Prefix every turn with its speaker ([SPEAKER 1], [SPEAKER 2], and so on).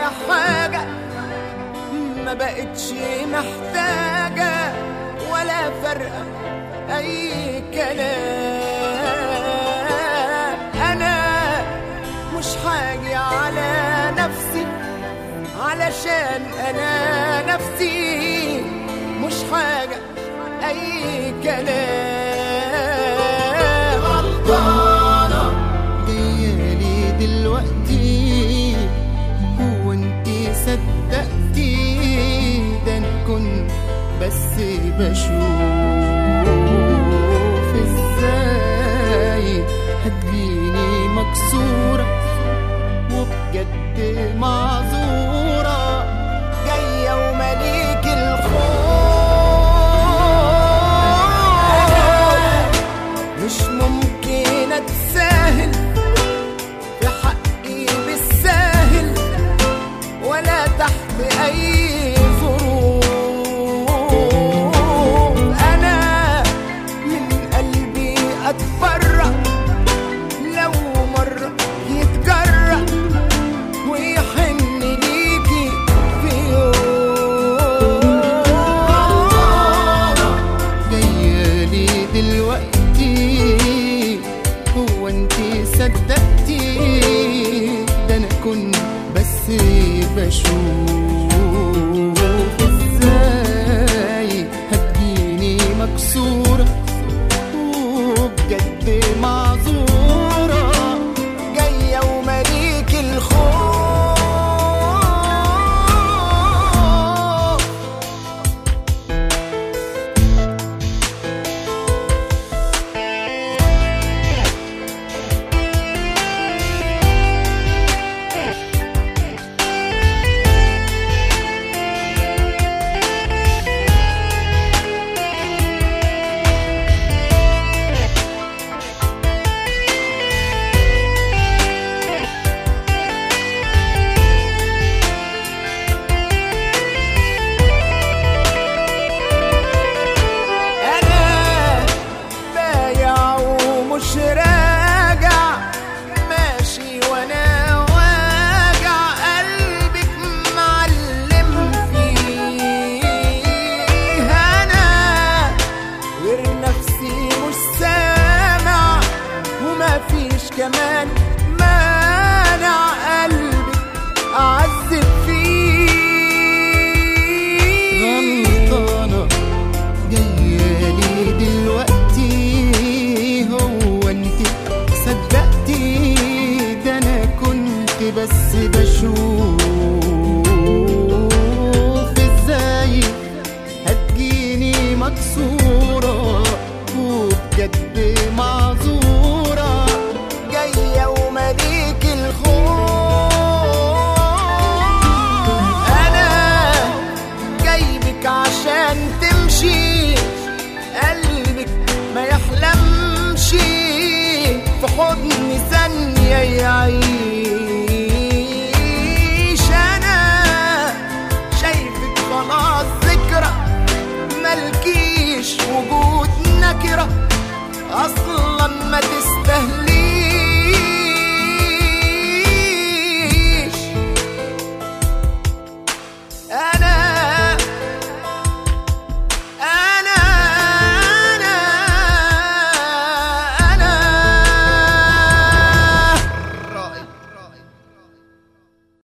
[SPEAKER 1] حاجة ما بقتش محتاجة ولا فرقة أي كلام أنا مش حاجة على نفسي علشان أنا نفسي مش حاجة أي كلام غلطانة
[SPEAKER 2] جايالي دلوقتي هو انتي صدقتي ده انا كنت بس بشوف ازاي هتجيني مكسورة وبجد معذورة
[SPEAKER 1] جاية ومليك الخوف مش ممكن اتساهل في حقي بالساهل ولا تحت اي ظروف انا من قلبي اتبرأ لو مرة يتجرأ ويحن ليكي في يوم
[SPEAKER 2] جايالي دلوقتي هو انتي صدقتي ده انا كنت بس بشوف ازاي هتجيني مكسورة وبجد معذورة
[SPEAKER 1] جاية ومليك الخوف انا بايع ومش راجع ماشي وانا واجع قلبك معلم فيه انا غير نفسي مش سامع وما فيش كمان مانع قلبك اعذب فيه
[SPEAKER 2] غلطانة جايالي دلوقتي هو انت صدقتي ده انا كنت بس بشوف ازاي هتجيني مكسورة وبجد معذورة
[SPEAKER 1] جاية ومليك الخوف أنا جايبك عشان تمشي قلبك ما يحلمش في حضن ثانية يعيش أنا شايفك خلاص ذكرى ملكيش وجود نكرة أصلا ما تس